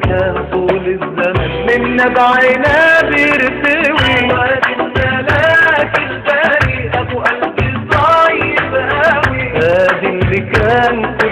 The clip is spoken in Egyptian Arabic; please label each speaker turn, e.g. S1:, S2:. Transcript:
S1: كان طول الزمن من نبعنا بيرتوي وادي الملاك الباري ابو قلبي طيب قوي ادي اللي كان